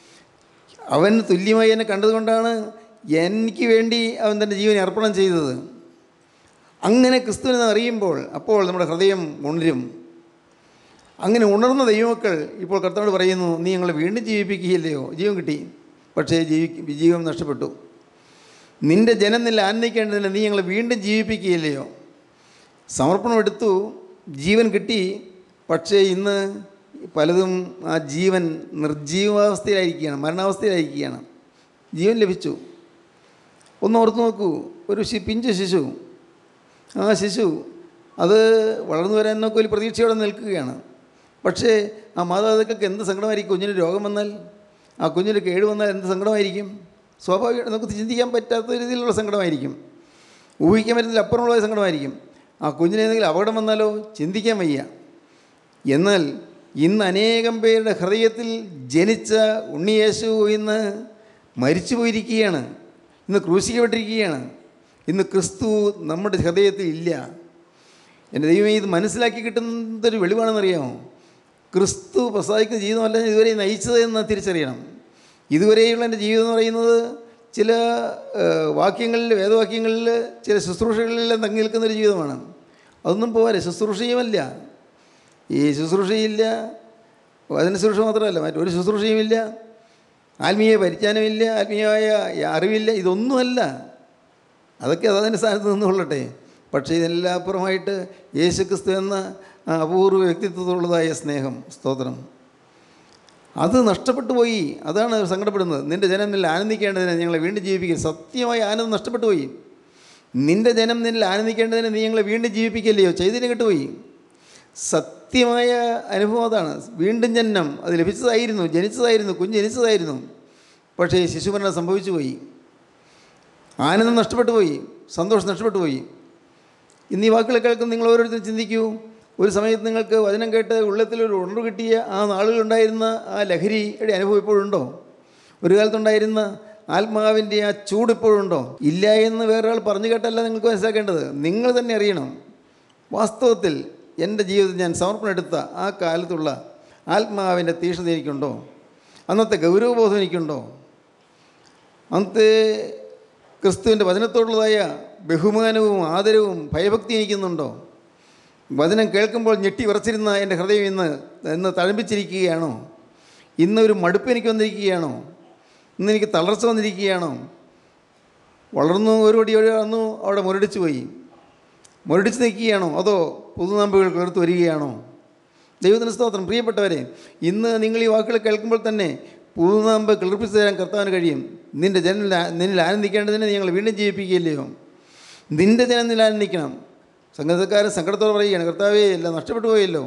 [SPEAKER 2] അവൻ തുല്യമായി എന്നെ കണ്ടതുകൊണ്ടാണ് എനിക്ക് വേണ്ടി അവൻ തൻ്റെ ജീവനെ അർപ്പണം ചെയ്തത് അങ്ങനെ ക്രിസ്തുവിനെ അറിയുമ്പോൾ അപ്പോൾ നമ്മുടെ ഹൃദയം ഉണരും അങ്ങനെ ഉണർന്ന ദൈവമക്കൾ ഇപ്പോൾ കർത്താവോട് പറയുന്നു നീ ഞങ്ങളെ വീണ്ടും ജീവിപ്പിക്കുകയില്ലയോ ജീവൻ കിട്ടി പക്ഷേ ജീവി ജീവൻ നഷ്ടപ്പെട്ടു നിൻ്റെ ജനം നില ആനന്ദിക്കേണ്ടതിന് നീ ഞങ്ങളെ വീണ്ടും ജീവിപ്പിക്കുകയില്ലയോ സമർപ്പണം എടുത്തു ജീവൻ കിട്ടി പക്ഷേ ഇന്ന് പലതും ആ ജീവൻ നിർജീവാവസ്ഥയിലായിരിക്കുകയാണ് മരണാവസ്ഥയിലായിരിക്കുകയാണ് ജീവൻ ലഭിച്ചു ഒന്ന് ഓർത്ത് നോക്കൂ ഒരു ശി പിഞ്ചു ശിശു ആ ശിശു അത് വളർന്നു വരാൻ നോക്കി ഒരു പ്രതീക്ഷയോടെ നിൽക്കുകയാണ് പക്ഷേ ആ മാതാപിതാക്കൾക്ക് എന്ത് സങ്കടമായിരിക്കും കുഞ്ഞിന് രോഗം വന്നാൽ ആ കുഞ്ഞിന് കേട് വന്നാൽ എന്ത് സങ്കടമായിരിക്കും സ്വാഭാവികമായിട്ട് നമുക്ക് ചിന്തിക്കാൻ പറ്റാത്ത രീതിയിലുള്ള സങ്കടമായിരിക്കും ഊഹിക്കാൻ പറ്റുന്നതിൽ അപ്പുറമുള്ള സങ്കടമായിരിക്കും ആ കുഞ്ഞിന് എന്തെങ്കിലും അപകടം വന്നാലോ ചിന്തിക്കാൻ വയ്യ എന്നാൽ ഇന്ന് അനേകം പേരുടെ ഹൃദയത്തിൽ ജനിച്ച ഉണ്ണിയേശു ഇന്ന് മരിച്ചു പോയിരിക്കുകയാണ് ഇന്ന് ക്രൂശിക്കപ്പെട്ടിരിക്കുകയാണ് ഇന്ന് ക്രിസ്തു നമ്മുടെ ഹൃദയത്തിൽ ഇല്ല എൻ്റെ ദൈവമേ ഇത് മനസ്സിലാക്കി കിട്ടുന്നതൊരു വെളിവാണെന്നറിയാമോ ക്രിസ്തു പ്രസാദിക്കുന്ന ജീവിതമല്ല ഞാൻ ഇതുവരെ നയിച്ചത് എന്ന് തിരിച്ചറിയണം ഇതുവരെയുള്ള എൻ്റെ ജീവിതം എന്ന് പറയുന്നത് ചില ഏഹ്, വാക്യങ്ങളിൽ വേദവാക്യങ്ങളിൽ ചില ശുശ്രൂഷകളിലെല്ലാം തങ്ങി നിൽക്കുന്നൊരു ജീവിതമാണ് അതൊന്നും പോരെ ശുശ്രൂഷയുമല്ല ഈ ശുശ്രൂഷയില്ല അതിന് ശുശ്രൂഷ മാത്രമല്ല മറ്റൊരു ശുശ്രൂഷയുമില്ല ആത്മീയ പരിജ്ഞാനമില്ല ആത്മീയമായ അറിവില്ല ഇതൊന്നുമല്ല അതൊക്കെ അതതിൻ്റെ സ്ഥാനത്ത് നിന്നുകൊള്ളട്ടെ പക്ഷേ ഇതെല്ലാം അപ്പുറമായിട്ട് യേശുക്രിസ്തു എന്ന ആ അപൂർവ വ്യക്തിത്വത്തിലുള്ളതായ സ്നേഹം സ്തോത്രം അത് നഷ്ടപ്പെട്ടു പോയി അതാണ് സങ്കടപ്പെടുന്നത് നിൻ്റെ ജനം നിന്നിൽ ആനന്ദിക്കേണ്ടതിന് ഞങ്ങളെ വീണ്ടും ജീവിപ്പിക്കുക സത്യമായ ആനന്ദം നഷ്ടപ്പെട്ടു പോയി നിൻ്റെ ജനം നിന്നിൽ ആനന്ദിക്കേണ്ടതിന് നീ ഞങ്ങളെ വീണ്ടും ജീവിപ്പിക്കല്ലയോ ചെയ്തിന് കിട്ടുപോയി സത്യമായ അനുഭവം അതാണ് വീണ്ടും ജനനം അത് ലഭിച്ചതായിരുന്നു ജനിച്ചതായിരുന്നു കുഞ്ഞ് ജനിച്ചതായിരുന്നു പക്ഷേ ശിശുമരണം സംഭവിച്ചു പോയി ആനന്ദം നഷ്ടപ്പെട്ടു പോയി സന്തോഷം നഷ്ടപ്പെട്ടു പോയി ഇന്ന് ഈ വാക്കുകൾ കേൾക്കുന്ന നിങ്ങൾ ഓരോരുത്തരും ചിന്തിക്കൂ ഒരു സമയത്ത് നിങ്ങൾക്ക് വചനം കേട്ട് ഉള്ളത്തിലൊരു ഉണർവ് കിട്ടിയ ആ നാളുകളുണ്ടായിരുന്ന ആ ലഹരിയുടെ അനുഭവം ഇപ്പോഴുണ്ടോ ഒരു കാലത്തുണ്ടായിരുന്ന ആത്മാവിൻ്റെ ആ ചൂട് ഇപ്പോഴുണ്ടോ ഇല്ല എന്ന് വേറൊരാൾ പറഞ്ഞു കേട്ടല്ല നിങ്ങൾക്ക് മനസ്സിലാക്കേണ്ടത് നിങ്ങൾ തന്നെ അറിയണം വാസ്തവത്തിൽ എൻ്റെ ജീവിതത്തിൽ ഞാൻ സമർപ്പണം എടുത്ത ആ കാലത്തുള്ള ആത്മാവിൻ്റെ തീഷ്ണത എനിക്കുണ്ടോ അന്നത്തെ ഗൗരവബോധം എനിക്കുണ്ടോ അന്നത്തെ ക്രിസ്തുവിൻ്റെ വചനത്തോടുള്ളതായ ബഹുമാനവും ആദരവും ഭയഭക്തി എനിക്കുന്നുണ്ടോ വചനം കേൾക്കുമ്പോൾ ഞെട്ടി വിറച്ചിരുന്ന എൻ്റെ ഹൃദയം ഇന്ന് ഇന്ന് തഴമ്പിച്ചിരിക്കുകയാണോ ഇന്ന് ഒരു മടുപ്പ് എനിക്ക് വന്നിരിക്കുകയാണോ ഇന്ന് എനിക്ക് തളർച്ച വന്നിരിക്കുകയാണോ വളർന്നു ഒരു പടി വളർന്നു അവിടെ മുരടിച്ചു പോയി മുരടിച്ച് നിൽക്കുകയാണോ അതോ പുതുനാമ്പുകൾ കിളർത്ത് വരികയാണോ ദൈവത്തിന് സ്തോത്രം പ്രിയപ്പെട്ടവരെ ഇന്ന് നിങ്ങൾ ഈ വാക്കുകൾ കേൾക്കുമ്പോൾ തന്നെ പുതുനാമ്പ് കിളർപ്പിച്ച് തരാൻ കർത്താവിന് കഴിയും നിൻ്റെ ജനം നിന്നിൽ ആനന്ദിക്കേണ്ടതിന് ഞങ്ങൾ വീണ്ടും ജീവിപ്പിക്കുകയില്ലയോ നിൻ്റെ ജനം നിന്നിൽ ആനന്ദിക്കണം സംഗീതക്കാരൻ സങ്കടത്തോടെ പറയുകയാണ് കർത്താവേ എല്ലാം നഷ്ടപ്പെട്ടു പോയല്ലോ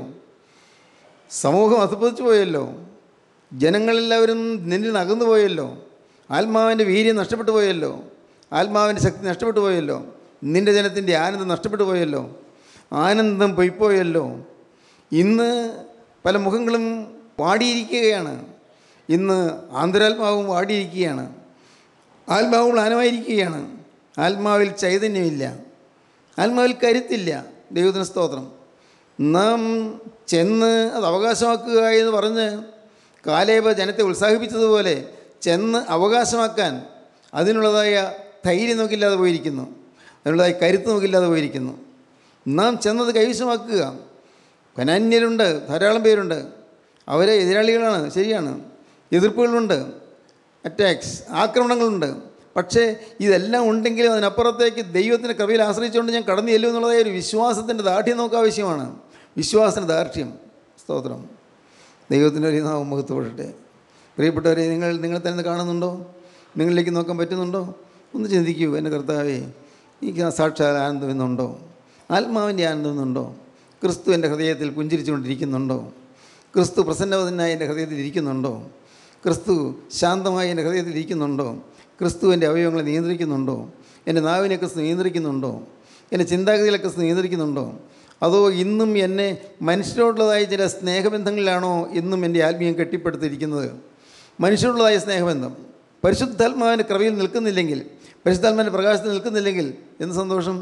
[SPEAKER 2] സമൂഹം അധപ്പതിച്ചു പോയല്ലോ ജനങ്ങളെല്ലാവരും നിന്നിൽ നിന്ന് അകന്നു പോയല്ലോ ആത്മാവിൻ്റെ വീര്യം നഷ്ടപ്പെട്ടു പോയല്ലോ ആത്മാവിൻ്റെ ശക്തി നഷ്ടപ്പെട്ടു പോയല്ലോ നിൻ്റെ ജനത്തിൻ്റെ ആനന്ദം നഷ്ടപ്പെട്ടു പോയല്ലോ ആനന്ദം പൊയ്പോയല്ലോ ഇന്ന് പല മുഖങ്ങളും വാടിയിരിക്കുകയാണ് ഇന്ന് ആന്തരാത്മാവും വാടിയിരിക്കുകയാണ് ആത്മാവ് മ്ലാനമായിരിക്കുകയാണ് ആത്മാവിൽ ചൈതന്യമില്ല ആത്മാവിൽ കരുത്തില്ല ദൈവത്തിന് സ്തോത്രം നാം ചെന്ന് അത് അവകാശമാക്കുക എന്ന് പറഞ്ഞ് കാലേബ ജനത്തെ ഉത്സാഹിപ്പിച്ചതുപോലെ ചെന്ന് അവകാശമാക്കാൻ അതിനുള്ളതായ ധൈര്യം നോക്കില്ലാതെ പോയിരിക്കുന്നു അതിനുള്ളതായ കരുത്ത് നോക്കില്ലാതെ പോയിരിക്കുന്നു നാം ചെന്നത് കൈവശമാക്കുക കനാന്യരുണ്ട് ധാരാളം പേരുണ്ട് അവരെ എതിരാളികളാണ് ശരിയാണ് എതിർപ്പുകളുണ്ട് അറ്റാക്സ് ആക്രമണങ്ങളുണ്ട് പക്ഷേ ഇതെല്ലാം ഉണ്ടെങ്കിലും അതിനപ്പുറത്തേക്ക് ദൈവത്തിൻ്റെ കൃപയിൽ ആശ്രയിച്ചുകൊണ്ട് ഞാൻ കടന്നു ചെല്ലും എന്നുള്ളതായ ഒരു വിശ്വാസത്തിൻ്റെ ദാർഢ്യം നമുക്ക് ആവശ്യമാണ് വിശ്വാസത്തിൻ്റെ ദാർഢ്യം സ്തോത്രം ദൈവത്തിൻ്റെ ഒരു നാമം മുഖത്തുപെടട്ടെ പ്രിയപ്പെട്ടവരെ നിങ്ങൾ നിങ്ങൾ തന്നെ കാണുന്നുണ്ടോ നിങ്ങളിലേക്ക് നോക്കാൻ പറ്റുന്നുണ്ടോ ഒന്ന് ചിന്തിക്കൂ എൻ്റെ കർത്താവേ എനിക്ക് ആ സാക്ഷാൽ ആനന്ദം എന്നുണ്ടോ ആത്മാവിൻ്റെ ആനന്ദം എന്നുണ്ടോ ക്രിസ്തു എൻ്റെ ഹൃദയത്തിൽ പുഞ്ചിരിച്ചുകൊണ്ടിരിക്കുന്നുണ്ടോ ക്രിസ്തു പ്രസന്നവതനായി എൻ്റെ ഹൃദയത്തിൽ ഇരിക്കുന്നുണ്ടോ ക്രിസ്തു ശാന്തമായി എൻ്റെ ഹൃദയത്തിൽ ഇരിക്കുന്നുണ്ടോ ക്രിസ്തു എൻ്റെ അവയവങ്ങളെ നിയന്ത്രിക്കുന്നുണ്ടോ എൻ്റെ നാവിനെ ക്രിസ്തു നിയന്ത്രിക്കുന്നുണ്ടോ എൻ്റെ ചിന്താഗതികളെ ക്രിസ്തു നിയന്ത്രിക്കുന്നുണ്ടോ അതോ ഇന്നും എന്നെ മനുഷ്യരോടുള്ളതായ ചില സ്നേഹബന്ധങ്ങളിലാണോ ഇന്നും എൻ്റെ ആത്മീയം കെട്ടിപ്പടുത്തിരിക്കുന്നത് മനുഷ്യരോടുള്ളതായ സ്നേഹബന്ധം പരിശുദ്ധാത്മാവിൻ്റെ കൃപയിൽ നിൽക്കുന്നില്ലെങ്കിൽ പരിശുദ്ധാത്മാവിൻ്റെ പ്രകാശത്തിൽ നിൽക്കുന്നില്ലെങ്കിൽ എന്ത് സന്തോഷം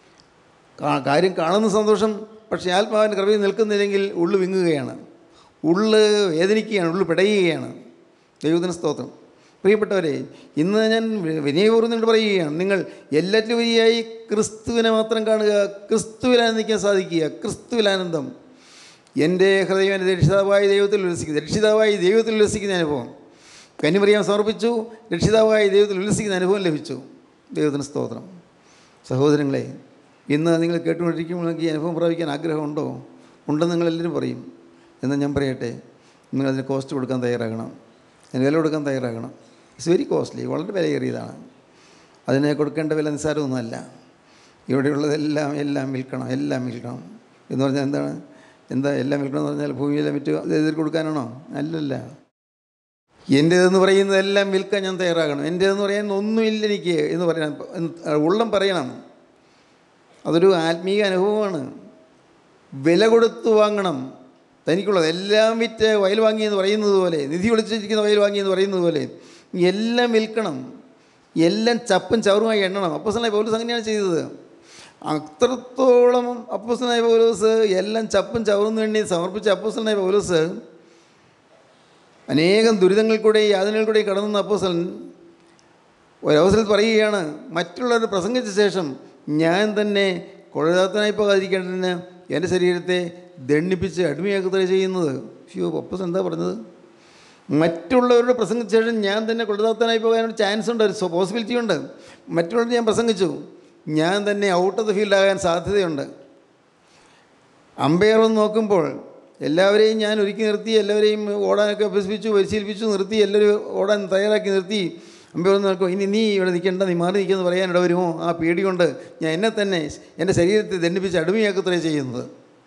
[SPEAKER 2] കാ- കാര്യം കാണുന്ന സന്തോഷം പക്ഷേ ആത്മാവിൻ്റെ കൃപയിൽ നിൽക്കുന്നില്ലെങ്കിൽ ഉള്ളു വിങ്ങുകയാണ് ഉള്ള് വേദനിക്കുകയാണ് ഉള്ളു പിടയുകയാണ് ദൈവത്തിന് സ്തോത്രം പ്രിയപ്പെട്ടവരെ ഇന്ന് ഞാൻ വി- വിനയപൂർവ്വം നിങ്ങളോട് പറയുകയാണ് നിങ്ങൾ എല്ലാറ്റിലുപരിയായി ക്രിസ്തുവിനെ മാത്രം കാണുക ക്രിസ്തുവിൽ ആനന്ദിക്കാൻ സാധിക്കുക ക്രിസ്തുവിൽ ആനന്ദം എൻ്റെ ഹൃദയം എൻ്റെ രക്ഷിതാവായ ദൈവത്തിൽ ഉല്ലസിക്കുന്നു രക്ഷിതാവായി ദൈവത്തിൽ ഉല്ലസിക്കുന്ന അനുഭവം കന്നിമറിയാൻ സമർപ്പിച്ചു രക്ഷിതാവായി ദൈവത്തിൽ ഉല്ലസിക്കുന്ന അനുഭവം ലഭിച്ചു ദൈവത്തിന് സ്തോത്രം സഹോദരങ്ങളെ ഇന്ന് നിങ്ങൾ കേട്ടുകൊണ്ടിരിക്കുമ്പോൾ നിങ്ങൾക്ക് ഈ അനുഭവം പ്രാപിക്കാൻ ആഗ്രഹമുണ്ടോ ഉണ്ടെന്ന് നിങ്ങളെല്ലാവരും പറയും എന്ന് ഞാൻ പറയട്ടെ നിങ്ങളതിന് കോസ്റ്റ് കൊടുക്കാൻ തയ്യാറാകണം അതിന് വില കൊടുക്കാൻ തയ്യാറാകണം ഇറ്റ്സ് വെരി കോസ്റ്റ്ലി വളരെ വിലയേറിയതാണ് അതിനെ കൊടുക്കേണ്ട വില നിസ്സാരമൊന്നുമല്ല ഇവിടെയുള്ളതെല്ലാം എല്ലാം വിൽക്കണം എല്ലാം വിൽക്കണം എന്ന് പറഞ്ഞാൽ എന്താണ് എന്താ എല്ലാം വിൽക്കണം എന്ന് പറഞ്ഞാൽ ഭൂമിയിലെ മറ്റു എതിർ കൊടുക്കാനാണോ അല്ലല്ല എൻ്റേതെന്ന് പറയുന്നതെല്ലാം വിൽക്കാൻ ഞാൻ തയ്യാറാകണം എൻ്റേതെന്ന് പറയാൻ ഒന്നുമില്ല എനിക്ക് എന്ന് പറയാൻ ഉള്ളം പറയണം അതൊരു ആത്മീയ അനുഭവമാണ് വില കൊടുത്ത് വാങ്ങണം തനിക്കുള്ളത് എല്ലാം വിറ്റ് വയൽ വാങ്ങി എന്ന് പറയുന്നത് പോലെ നിധി ഒളിച്ചിരിക്കുന്ന വയൽ വാങ്ങി എന്ന് പറയുന്നത് പോലെ എല്ലാം വിൽക്കണം എല്ലാം ചപ്പും ചവറുമായി എണ്ണണം അപ്പോസനായ പൗലോസ് അങ്ങനെയാണ് ചെയ്തത് അത്രത്തോളം അപ്പോസനായ പൗലോസ് എല്ലാം ചപ്പും ചവറും വേണ്ടി സമർപ്പിച്ച അപ്പോസനായ പൗലോസ് അനേകം ദുരിതങ്ങൾ കൂടെ യാതനകൾ കൂടെ കടന്നു അപ്പോസലൻ ഒരവസരത്തിൽ പറയുകയാണ് മറ്റുള്ളവർ പ്രസംഗിച്ച ശേഷം ഞാൻ തന്നെ കൊഴുതാത്തനായി പോകാതിരിക്കേണ്ടതിന് എൻ്റെ ശരീരത്തെ ദണ്ണിപ്പിച്ച് അടിമയാക്കുക ചെയ്യുന്നത് ഷിയോ പപ്പസ് എന്താ പറഞ്ഞത് മറ്റുള്ളവരുടെ പ്രസംഗിച്ച ശേഷം ഞാൻ തന്നെ കൊഴുതാത്തനായി പോകാനൊരു ചാൻസ് ഉണ്ട് ഒരു പോസിബിലിറ്റി ഉണ്ട് മറ്റുള്ളവർ ഞാൻ പ്രസംഗിച്ചു ഞാൻ തന്നെ ഔട്ട് ഓഫ് ദ ഫീൽഡ് ആകാൻ സാധ്യതയുണ്ട് അമ്പയർ വന്ന് നോക്കുമ്പോൾ എല്ലാവരെയും ഞാൻ ഒരുക്കി നിർത്തി എല്ലാവരെയും ഓടാനൊക്കെ അഭ്യസിപ്പിച്ചു പരിശീലിപ്പിച്ചു നിർത്തി എല്ലാവരും ഓടാൻ തയ്യാറാക്കി നിർത്തി അമ്പയർ വന്ന് നോക്കും ഇനി നീ ഇവിടെ നിൽക്കേണ്ട നീ മാറി നിൽക്കുമെന്ന് പറയാനിട വരുമോ ആ പേടി കൊണ്ട് ഞാൻ എന്നെ തന്നെ എൻ്റെ ശരീരത്തെ ദണ്ഡിപ്പിച്ച് അടിമയാക്കത്രേ ചെയ്യുന്നത്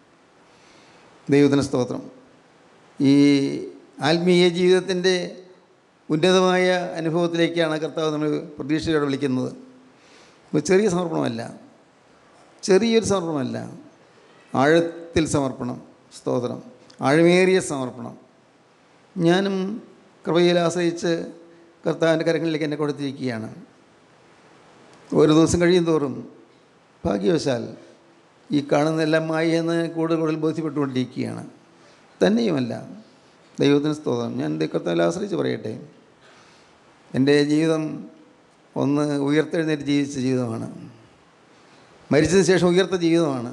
[SPEAKER 2] ദൈവത്തിന് സ്തോത്രം ഈ ആത്മീയ ജീവിതത്തിൻ്റെ ഉന്നതമായ അനുഭവത്തിലേക്കാണ് കർത്താവ് നമ്മൾ പ്രതീക്ഷയോടെ വിളിക്കുന്നത് ഒരു ചെറിയ സമർപ്പണമല്ല ചെറിയൊരു സമർപ്പണമല്ല ആഴത്തിൽ സമർപ്പണം സ്തോത്രം ആഴമേറിയ സമർപ്പണം ഞാനും കൃപയിൽ ആശ്രയിച്ച് കർത്താവിൻ്റെ കരങ്ങളിലേക്ക് എന്നെ കൊടുത്തിരിക്കുകയാണ് ഓരോ ദിവസം കഴിയും തോറും ഭാഗ്യവശാൽ ഈ കാണുന്നതെല്ലാം മായി എന്ന് കൂടുതൽ കൂടുതൽ ബോധ്യപ്പെട്ടുകൊണ്ടിരിക്കുകയാണ് തന്നെയുമല്ല ദൈവത്തിന് സ്തോത്രം ഞാൻ കർത്താവിൽ ആശ്രയിച്ച് പറയട്ടെ എൻ്റെ ജീവിതം ഒന്ന് ഉയർത്തെഴുന്നേറ്റ് ജീവിച്ച ജീവിതമാണ് മരിച്ചതിന് ശേഷം ഉയർത്ത ജീവിതമാണ്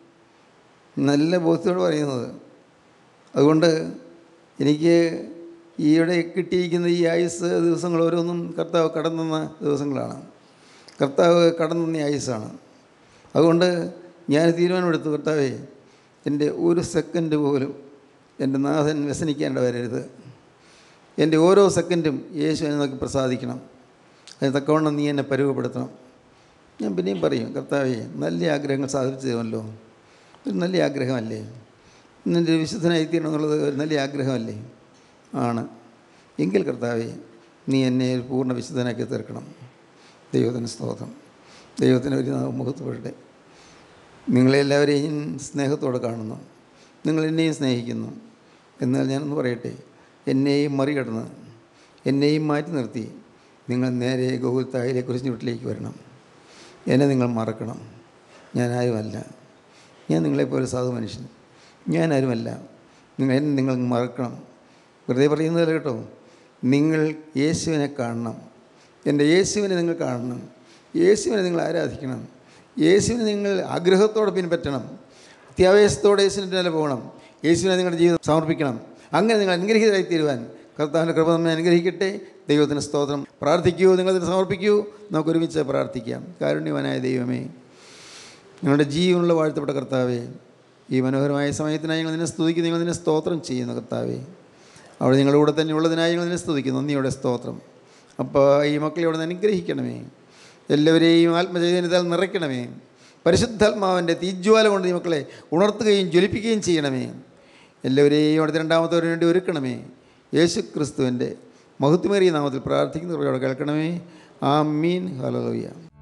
[SPEAKER 2] നല്ല ബോധ്യത്തോട് പറയുന്നത് അതുകൊണ്ട് എനിക്ക് ഈയിടെ കിട്ടിയിരിക്കുന്ന ഈ ആയുസ് ദിവസങ്ങൾ ഓരോന്നും കർത്താവ് കടന്നുന്ന ദിവസങ്ങളാണ് കർത്താവ് കടന്നുന്ന ആയുസ്സാണ് അതുകൊണ്ട് ഞാൻ തീരുമാനമെടുത്തു കർത്താവേ എൻ്റെ ഒരു സെക്കൻഡ് പോലും എൻ്റെ നാഥൻ വ്യസനിക്കേണ്ട വരരുത് എൻ്റെ ഓരോ സെക്കൻഡും യേശു എന്നെ നോക്കി പ്രസാദിക്കണം അതിന് തക്കവണ്ണം നീ എന്നെ പരുവപ്പെടുത്തണം ഞാൻ പിന്നെയും പറയും കർത്താവേ നല്ല ആഗ്രഹങ്ങൾ സാധിച്ചു തരുമല്ലോ ഒരു നല്ല ആഗ്രഹമല്ലേ നിൻ്റെ വിശുദ്ധനായിത്തീരണം എന്നുള്ളത് ഒരു നല്ല ആഗ്രഹമല്ലേ ആണ് എങ്കിൽ കർത്താവേ നീ എന്നെ ഒരു പൂർണ്ണ വിശുദ്ധനാക്കി തീർക്കണം ദൈവത്തിന് സ്തോത്രം ദൈവത്തിന് ഒരു നാമം മുഖത്തുപെടട്ടെ നിങ്ങളെല്ലാവരെയും സ്നേഹത്തോടെ കാണുന്നു നിങ്ങൾ എന്നെയും സ്നേഹിക്കുന്നു എന്നാൽ ഞാനൊന്ന് പറയട്ടെ എന്നെയും മറികടന്ന് എന്നെയും മാറ്റി നിർത്തി നിങ്ങൾ നേരെ ഗോകുൽത്തായിലെ കുറിച്ച് വീട്ടിലേക്ക് വരണം എന്നെ നിങ്ങൾ മറക്കണം ഞാൻ ആരുമല്ല ഞാൻ നിങ്ങളെപ്പോലെ സാധു മനുഷ്യൻ ഞാനാരുമല്ല നിങ്ങൾ എന്നെ നിങ്ങൾ മറക്കണം വെറുതെ പറയുന്നതല്ല കേട്ടോ നിങ്ങൾ യേശുവിനെ കാണണം എൻ്റെ യേശുവിനെ നിങ്ങൾ കാണണം യേശുവിനെ നിങ്ങൾ ആരാധിക്കണം യേശുവിനെ നിങ്ങൾ ആഗ്രഹത്തോടെ പിൻപറ്റണം അത്യാവേശത്തോടെ യേശുവിൻ്റെ പിന്നാലെ പോകണം യേശുവിനെ നിങ്ങളുടെ ജീവിതം സമർപ്പിക്കണം അങ്ങനെ നിങ്ങൾ അനുഗ്രഹീതരായി തീരുവാൻ കർത്താവിൻ്റെ കൃപ നമ്മെ അനുഗ്രഹിക്കട്ടെ ദൈവത്തിന് സ്തോത്രം പ്രാർത്ഥിക്കൂ നിങ്ങളതിന് സമർപ്പിക്കൂ നമുക്ക് ഒരുമിച്ച് പ്രാർത്ഥിക്കാം കാരുണ്യവാനായ ദൈവമേ ഞങ്ങളുടെ ജീവനുള്ള വാഴ്ത്തപ്പെട്ട കർത്താവേ ഈ മനോഹരമായ സമയത്തിനായി ഞങ്ങൾ നിന്നെ സ്തുതിക്കുന്നു ഞങ്ങൾ നിന്നെ സ്തോത്രം ചെയ്യുന്നു കർത്താവേ അവിടെ നിങ്ങളുടെ കൂടെ തന്നെ ഉള്ളതിനായി ഞങ്ങൾ നിന്നെ സ്തുതിക്കുന്നു നന്ദിയോടെ സ്തോത്രം അപ്പോൾ ഈ മക്കളെ അവിടെ നിന്ന് അനുഗ്രഹിക്കണമേ എല്ലാവരെയും ആത്മചൈതന്യത്താൽ നിറയ്ക്കണമേ പരിശുദ്ധാത്മാവിൻ്റെ തീജ്വാല കൊണ്ട് ഈ മക്കളെ ഉണർത്തുകയും ജ്വലിപ്പിക്കുകയും ചെയ്യണമേ എല്ലാവരെയും അവിടുത്തെ രണ്ടാമത്തവന് വേണ്ടി ഒരുക്കണമേ യേശു ക്രിസ്തുവിൻ്റെ മഹത്വമേറിയ നാമത്തിൽ പ്രാർത്ഥിക്കുന്നവരോട് കേൾക്കണമേ ആ മീൻ ഹലോയ